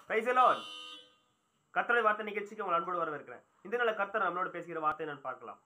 பிரைசலோன் கர்த்தருடைய வார்த்தை நிகழ்ச்சிக்கு உங்கள் அன்போடு வரவேற்கிறேன் இந்த நாள் கர்த்தர் நம்மளோட பேசுகிற வார்த்தை நான் பார்க்கலாம்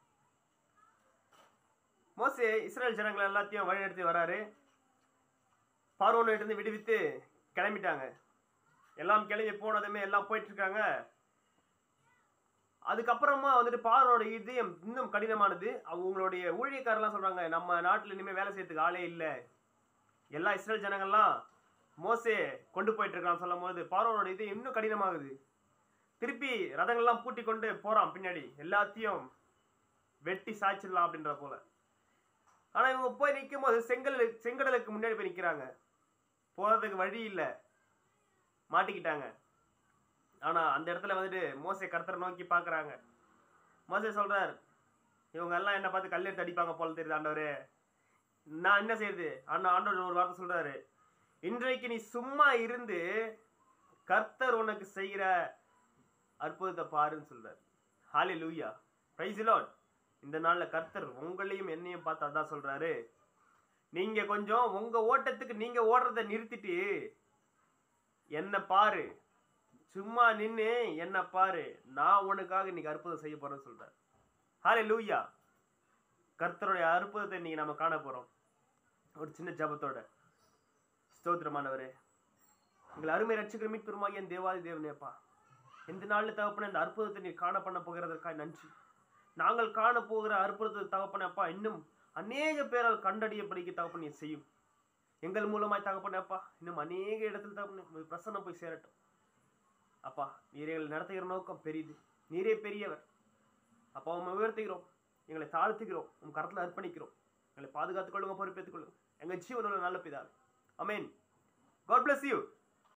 மோசே இஸ்ரேல் ஜனங்கள் எல்லாத்தையும் வழிநடத்தி வராரு பார்வோன்கிட்ட இருந்து விடுவித்து கிளம்பிட்டாங்க எல்லாம் கிளம்பி போனதுமே எல்லாம் போயிட்டு இருக்காங்க அதுக்கப்புறமா வந்துட்டு பார்வோட இதயம் இன்னும் கடினமானது அவங்களுடைய ஊழியக்காரெல்லாம் சொல்றாங்க நம்ம நாட்டில் இனிமேல் வேலை செய்யறதுக்கு ஆளே இல்லை எல்லா இஸ்ரேல் ஜனங்கள்லாம் மோசே கொண்டு போயிட்டு இருக்கான்னு சொல்லும் போது பார்வோனோட இது இன்னும் கடினமாகுது திருப்பி ரதங்கள்லாம் பூட்டி கொண்டு போறான் பின்னாடி எல்லாத்தையும் வெட்டி சாய்ச்சிடலாம் அப்படின்ற போல ஆனா இவங்க போய் நிற்கும் போது செங்கல் செங்கடலுக்கு முன்னாடி போய் நிக்கிறாங்க போறதுக்கு வழி இல்லை மாட்டிக்கிட்டாங்க ஆனா அந்த இடத்துல வந்துட்டு மோசே கர்த்தரை நோக்கி பார்க்கறாங்க மோசே சொல்றார் இவங்க எல்லாம் என்ன பார்த்து கல்லெடுத்து அடிப்பாங்க போல தெரியுது ஆண்டவரே நான் என்ன செய்யுது அண்ணா ஆண்டவர் ஒரு வார்த்தை சொல்றாரு இன்றைக்கு நீ சும்மா இருந்து கர்த்தர் உனக்கு செய்கிற அற்புதத்தை பாருன்னு சொல்றாரு ஹாலி லூயா பிரைஸ் லார்ட் இந்த நாள்ல கர்த்தர் உங்களையும் என்னையும் பார்த்து அதான் சொல்றாரு நீங்க கொஞ்சம் உங்க ஓட்டத்துக்கு நீங்க ஓடுறத நிறுத்திட்டு என்ன பாரு சும்மா நின்னு என்ன பாரு நான் உனக்காக இன்னைக்கு அற்புதம் செய்ய போறேன்னு சொல்றாரு ஹாலே லூயா கர்த்தருடைய அற்புதத்தை இன்னைக்கு நம்ம காண போறோம் ஒரு சின்ன ஜபத்தோட ஸ்தோத்திரமானவரே எங்கள் அருமை ரட்சகர் மீட்பெருமாகிய என் தேவாதி தேவனேப்பா எந்த நாள்ல தகப்பன இந்த அற்புதத்தை நீ காண பண்ண போகிறதற்காக நன்றி நாங்கள் காண போகிற அற்புதத்தை தகப்பனப்பா இன்னும் அநேக பேரால் கண்டறியப்படிக்க தகப்பன் நீ செய்யும் எங்கள் மூலமாய் தகப்பனப்பா இன்னும் அநேக இடத்துல தகப்பன பிரசன்னம் போய் சேரட்டும் அப்பா நீரே எங்களை நடத்துகிற நோக்கம் பெரியது நீரே பெரியவர் அப்பா உண்மை உயர்த்துகிறோம் எங்களை தாழ்த்துகிறோம் உன் கரத்தில் அர்ப்பணிக்கிறோம் எங்களை பாதுகாத்துக் கொள்ளுங்க பொறுப்பேற்றுக் கொள்ளுங்க எங்கள் ஜீவனுள்ள நல்ல பிதாவே அமேன் காட் bless யூ